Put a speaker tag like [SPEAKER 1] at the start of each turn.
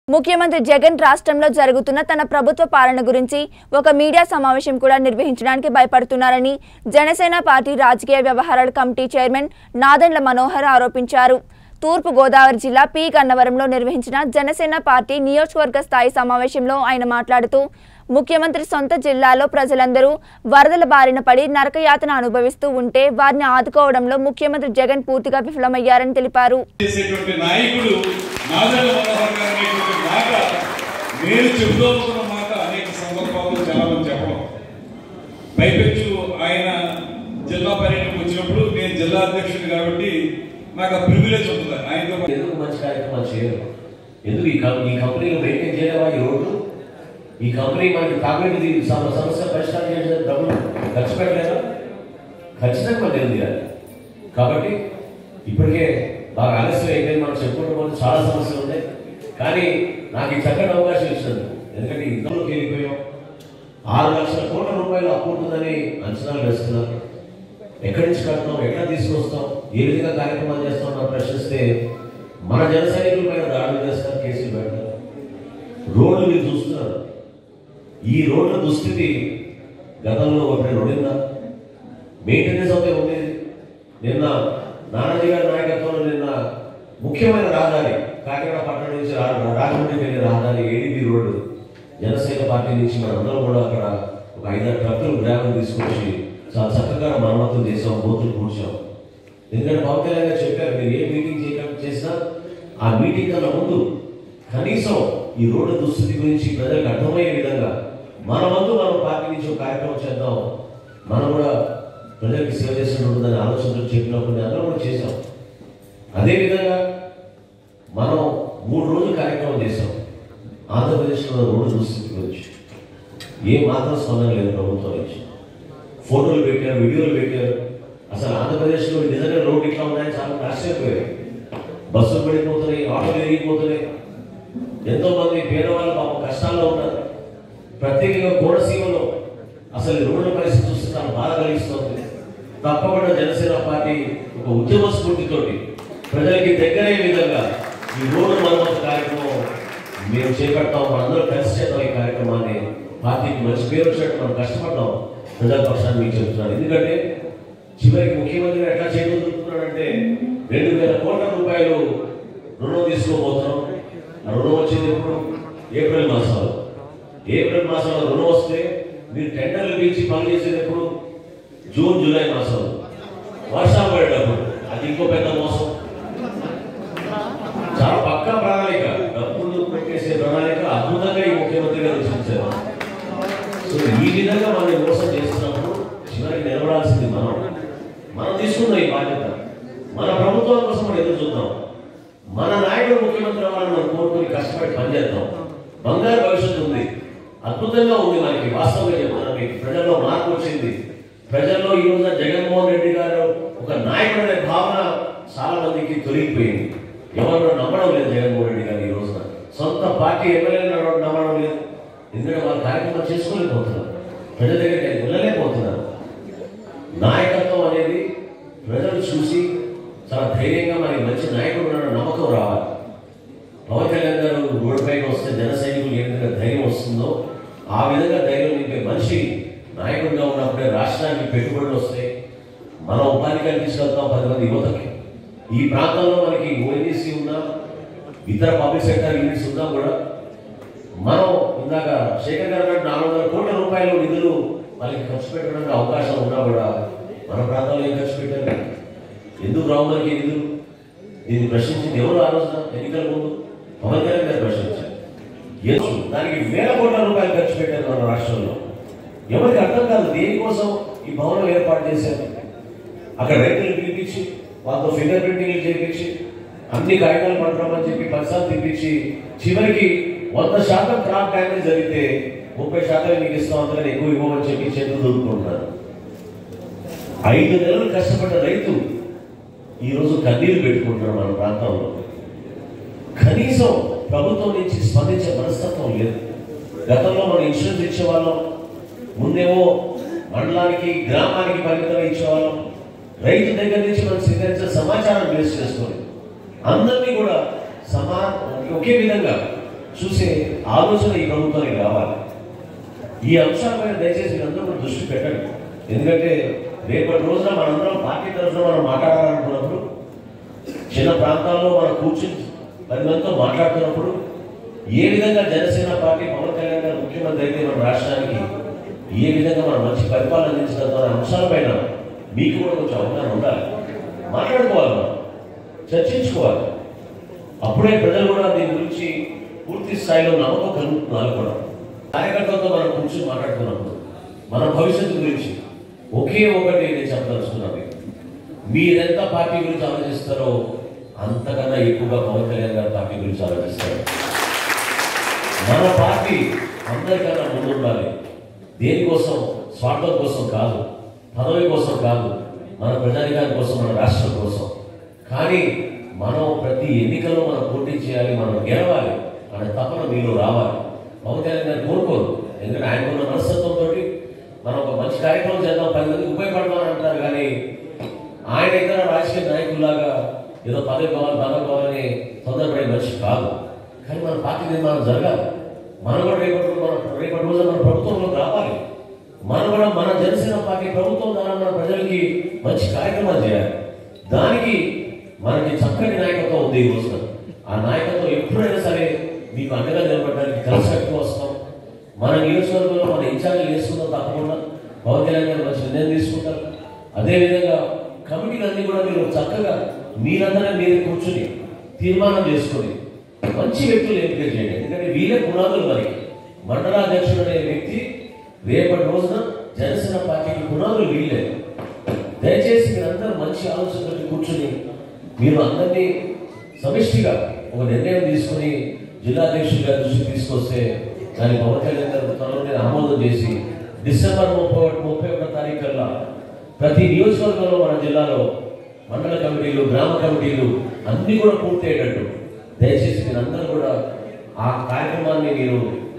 [SPEAKER 1] ముఖ్యమంత్రి జగన్ రాష్ట్రంలో జరుగుతున్న తన ప్రభుత్వ పాలన గురించి ఒక మీడియా సమావేశం కూడా నిర్వహించడానికి భయపడుతున్నారని జనసేన పార్టీ రాజకీయ వ్యవహారాల కమిటీ చైర్మన్ నాదెండ్ల మనోహర్ ఆరోపించారు తూర్పు గోదావరి జిల్లా పి గన్నవరంలో నిర్వహించిన జనసేన పార్టీ నియోజకవర్గ స్థాయి సమావేశంలో ఆయన మాట్లాడుతూ ముఖ్యమంత్రి సొంత జిల్లాలో ప్రజలందరూ వరదల బారిన పడి నరకయాతన అనుభవిస్తూ ఉంటే వారిని ఆదుకోవడంలో ముఖ్యమంత్రి జగన్ పూర్తిగా విఫలమయ్యారని తెలిపారు
[SPEAKER 2] చేసేటువంటి నాయకుడు నాదెళ్ల మనోహర్ గారు అనేటువంటి మాట నేను చెబుదోనుకున్న మాట అనేక సందర్భాల్లో చాలా మంది చెప్పడం పైపెచ్చు ఆయన జిల్లా పర్యటనకు వచ్చినప్పుడు నేను జిల్లా అధ్యక్షుడు కాబట్టి నాకు ఆ ప్రివిలేజ్ ఉంటుంది ఆయనతో పాటు
[SPEAKER 3] ఎందుకు మంచి కార్యక్రమాలు చేయరు ఎందుకు ఈ కం- ఈ కంపెనీలు మెయింటైన్ చేయలేవా ఈ రోడ్లు ఈ కంపెనీ మనకి తాగునీటి సమ- సమస్య పరిష్కారం చేసిన డబ్బులు ఖర్చు పెట్టలేదా ఖచ్చితంగా మనం తెలియాలి కాబట్టి ఇప్పటికే బాగా ఆలస్యం అయిపోయింది మనం చెప్పుకుంటూ పోతే చాలా సమస్యలు ఉన్నాయి కానీ నాకు ఈ చక్కటి అవకాశం ఇచ్చినందుకు ఎందుకంటే ఇంతలోకి వెళ్ళిపోయాం ఆరు లక్షల కోట్ల రూపాయలు అప్పు ఉంటుందని అంచనాలు వేస్తున్నారు ఎక్కడి నుంచి కడతాం ఎట్లా తీసుకొస్తాం ఏ విధంగా కార్యక్రమాలు చేస్తాం అని ప్రశ్నిస్తే మన జన సైనికుల పైన దాడులు చేస్తారు కేసులు పెడతారు రోడ్లు మీరు చూస్తున్నారు ఈ రోడ్ల దుస్థితి గతంలో ఒకటి ఉండిందా మెయింటెనెన్స్ అయితే ఉండేది నిన్న నానాజీ గారి నాయకత్వంలో నిన్న ముఖ్యమైన రహదారి కాకినాడ పట్టణం నుంచి రా- రాజమండ్రికి వెళ్ళే రహదారి ఏడీబీ రోడ్డు జనసేన పార్టీ నుంచి మనందరం కూడా అక్కడ ఒక ఐదారు ట్రక్కులు గ్రామం తీసుకొచ్చి చాలా చక్కగా మరమ్మతులు చేసాం బోతులు కూర్చాం ఎందుకంటే పవన్ కళ్యాణ్ గారు చెప్పారు మీరు ఏ మీటింగ్ చేయడం చేసినా ఆ మీటింగ్ కన్నా ముందు కనీసం ఈ రోడ్డు దుస్థితి గురించి ప్రజలకు అర్థమయ్యే విధంగా మన వంతు మనం పార్టీ నుంచి ఒక కార్యక్రమం చేద్దాం మనం కూడా ప్రజలకు సేవ చేసినట్టుందని ఆలోచనలు చెప్పినప్పుడు మేము అందరం కూడా చేసాం అదేవిధంగా మనం మూడు రోజులు కార్యక్రమం చేసాం ఆంధ్రప్రదేశ్లో ఉన్న రోడ్డు దుస్థితి గురించి ఏ మాత్రం స్పందన లేదు ప్రభుత్వం నుంచి ఫోటోలు పెట్టారు వీడియోలు పెట్టారు అసలు ఆంధ్రప్రదేశ్లో నిజంగా రోడ్డు ఇట్లా ఉన్నాయని చాలా ఆశ్చర్యపోయారు బస్సులు పడిపోతున్నాయి ఆటోలు ఎరిగిపోతున్నాయి ఎంతో మంది పేదవాళ్ళు పాపం కష్టాల్లో ఉన్నారు ప్రత్యేకంగా కోనసీమలో అసలు ఈ రోడ్ల పరిస్థితి చూస్తే చాలా బాధ కలిగిస్తుంది తప్పకుండా జనసేన పార్టీ ఒక ఉద్యమ స్ఫూర్తితోటి ప్రజలకి దగ్గరయ్యే విధంగా ఈ రోడ్డు మరమ్మతు కార్యక్రమం మేము చేపడతాం మనందరం కలిసి చేద్దాం ఈ కార్యక్రమాన్ని పార్టీకి మంచి పేరు వచ్చినట్టు మనం కష్టపడతాం ప్రజల పక్షాన్ని మీకు చెప్తున్నాను ఎందుకంటే చివరికి ముఖ్యమంత్రి ఎట్లా చేయగలుగుతున్నాడంటే రెండు వేల కోట్ల రూపాయలు రుణం తీసుకోబోతున్నాం ఆ రుణం వచ్చేది ఎప్పుడు ఏప్రిల్ మాసంలో ఏప్రిల్ మాసంలో రుణం వస్తే మీరు టెండర్లు పిలిచి పనులు చేసేది ఎప్పుడు జూన్ జూలై మాసంలో వర్షాలు పడేటప్పుడు అది ఇంకో పెద్ద మోసం చాలా పక్కా ప్రణాళిక డబ్బులు పెట్టేసే ప్రణాళిక అద్భుతంగా ఈ ముఖ్యమంత్రి గారు రచించారు సో ఈ విధంగా మనం మోసం చేస్తున్నప్పుడు చివరికి నిలబడాల్సింది మనం మనం తీసుకుందాం ఈ బాధ్యత మన ప్రభుత్వం కోసం మనం ఎదురు చూద్దాం మన నాయకుడు ముఖ్యమంత్రి అవ్వాలని మనం కోరుకుని కష్టపడి పనిచేద్దాం బంగారు భవిష్యత్తు ఉంది అద్భుతంగా ఉంది మనకి వాస్తవంగా చెప్తున్నాను మీకు ప్రజల్లో మార్పు వచ్చింది ప్రజల్లో ఈ రోజున జగన్మోహన్ రెడ్డి గారు ఒక నాయకుడు అనే భావన చాలా మందికి తొలగిపోయింది ఎవరు నమ్మడం లేదు జగన్మోహన్ రెడ్డి గారు ఈ రోజున సొంత పార్టీ ఎమ్మెల్యేలు నమ్మడం లేదు ఎందుకంటే వాళ్ళు కార్యక్రమం చేసుకోలేకపోతున్నారు ప్రజల దగ్గరికి వెళ్ళలేకపోతున్నారు నాయకత్వం అనేది ప్రజలు చూసి చాలా ధైర్యంగా మరి మంచి నాయకుడు ఉన్నాడన్న నమ్మకం రావాలి పవన్ కళ్యాణ్ గారు రోడ్డు పైకి వస్తే జన సైనికులు ఏ విధంగా ధైర్యం వస్తుందో ఆ విధంగా ధైర్యం నింపే మనిషి నాయకుడిగా ఉన్నప్పుడే రాష్ట్రానికి పెట్టుబడులు వస్తాయి మనం ఉపాధి కల్పించగలుగుతాం పది మంది యువతకి ఈ ప్రాంతంలో మనకి ఓఎన్జీసీ ఉన్నా ఇతర పబ్లిక్ సెక్టర్ యూనిట్స్ ఉన్నా కూడా మనం ఇందాక శేఖర్ గారు అన్నట్టు నాలుగు వందల కోట్ల రూపాయలు నిధులు వాళ్ళకి ఖర్చు పెట్టడానికి అవకాశం ఉన్నా కూడా మన ప్రాంతాల్లో ఏం ఖర్చు పెట్టారు ఎందుకు రావు మనకి నిధులు దీన్ని ప్రశ్నించింది ఎవరు ఆ రోజున ఎన్నికల ముందు పవన్ కళ్యాణ్ గారు ప్రశ్నించారు ఎందుకు దానికి వేల కోట్ల రూపాయలు ఖర్చు పెట్టారు మన రాష్ట్రంలో ఎవరికి అర్థం కాదు దేనికోసం ఈ భవనం ఏర్పాటు చేశారు అక్కడ రైతులు పిలిపించి వాళ్ళతో ఫింగర్ ప్రింటింగ్ చేయించి అన్ని కాగితాలు పట్టమని చెప్పి పైసలు తెప్పించి చివరికి వంద శాతం క్రాప్ డ్యామేజ్ జరిగితే ముప్పై శాతం మీకు ఇస్తాం అంతగా ఎక్కువ ఇవ్వమని చెప్పి చేతులు దొరుకుతుంటారు ఐదు నెలలు కష్టపడ్డ రైతు ఈరోజు కన్నీరు పెట్టుకుంటున్నాడు మన ప్రాంతంలో కనీసం ప్రభుత్వం నుంచి స్పందించే మనస్తత్వం లేదు గతంలో మనం ఇన్సూరెన్స్ ఇచ్చేవాళ్ళం ముందేమో మండలానికి గ్రామానికి పరిమితం ఇచ్చేవాళ్ళం రైతు దగ్గర నుంచి మనం సేకరించిన సమాచారం బేస్ చేసుకొని అందరినీ కూడా సమా ఒకే విధంగా చూసే ఆలోచన ఈ ప్రభుత్వానికి రావాలి ఈ అంశాలపైన దయచేసి మీరందరూ కూడా దృష్టి పెట్టండి ఎందుకంటే రేపటి రోజున మనందరం పార్టీ తరఫున మనం మాట్లాడాలనుకున్నప్పుడు చిన్న ప్రాంతాల్లో మనం కూర్చుని పది మందితో మాట్లాడుతున్నప్పుడు ఏ విధంగా జనసేన పార్టీ పవన్ కళ్యాణ్ గారు ముఖ్యమంత్రి అయితే మన రాష్ట్రానికి ఏ విధంగా మనం మంచి పరిపాలన అందించగలుగుతాం అనే అంశాలపైన మీకు కూడా కొంచెం అవగాహన ఉండాలి మాట్లాడుకోవాలి మనం చర్చించుకోవాలి అప్పుడే ప్రజలు కూడా దీని గురించి పూర్తి స్థాయిలో నమ్మకం కలుగుతున్నారు కూడా కార్యకర్తలతో మనం కూర్చొని మాట్లాడుతున్నప్పుడు మన భవిష్యత్తు గురించి ఒకే ఒకటి నేను చెప్పదలుచుకున్నాను మీకు. మీరెంత పార్టీ గురించి ఆలోచిస్తారో అంతకన్నా ఎక్కువగా పవన్ కళ్యాణ్ గారి పార్టీ గురించి ఆలోచిస్తారు మన పార్టీ అందరికన్నా ముందు ఉండాలి దేనికోసం స్వార్థం కోసం కాదు పదవి కోసం కాదు మన ప్రజానికాని కోసం మన రాష్ట్రం కోసం కానీ మనం ప్రతి ఎన్నికల్లో మనం పోటీ చేయాలి మనం గెలవాలి అనే తపన మీలో రావాలి పవన్ కళ్యాణ్ గారు కోరుకోరు ఎందుకంటే ఆయనకున్న మనస్తత్వంతో మనం ఒక మంచి కార్యక్రమం చేద్దాం పది మందికి ఉపయోగపడదామని అంటారు కానీ ఆయన ఇతర రాజకీయ నాయకుల్లాగా ఏదో పదవి కావాలి పదవి కావాలని తొందరపడే మనిషి కాదు కానీ మన పార్టీ నిర్మాణం జరగాలి మనం కూడా రేపటి మన రేపటి రోజున మన ప్రభుత్వంలోకి రావాలి మనం కూడా మన జనసేన పార్టీ ప్రభుత్వం ద్వారా మన ప్రజలకి మంచి కార్యక్రమాలు చేయాలి దానికి మనకి చక్కటి నాయకత్వం ఉంది ఈ రోజున ఆ నాయకత్వం ఎప్పుడైనా సరే మీకు అండగా నిలబడడానికి కలిసి వస్తాం మన నియోజకవర్గంలో మన ఇన్ఛార్జీలు వేసుకుందాం తప్పకుండా పవన్ కళ్యాణ్ గారు మంచి నిర్ణయం తీసుకుంటారు అదేవిధంగా కమిటీలన్నీ కూడా మీరు చక్కగా మీరందరూ మీరు కూర్చుని తీర్మానం చేసుకొని మంచి వ్యక్తులు ఎంపిక చేయండి ఎందుకంటే వీళ్ళే పునాదులు మనకి మండలాధ్యక్షుడు అనే వ్యక్తి రేపటి రోజున జనసేన పార్టీకి పునాదులు వీళ్ళే దయచేసి మీరందరూ మంచి ఆలోచనతో కూర్చుని మీరు అందరినీ సమిష్టిగా ఒక నిర్ణయం తీసుకుని జిల్లా అధ్యక్షుడి గారి దృష్టికి తీసుకొస్తే దాని పవన్ కళ్యాణ్ గారు త్వరలోనే ఆమోదం చేసి డిసెంబర్ ముప్పై ఒకటి ముప్పై ఒకటో తారీఖు కల్లా ప్రతి నియోజకవర్గంలో మన జిల్లాలో మండల కమిటీలు గ్రామ కమిటీలు అన్ని కూడా పూర్తి అయ్యేటట్టు దయచేసి మీరందరూ కూడా ఆ కార్యక్రమాన్ని మీరు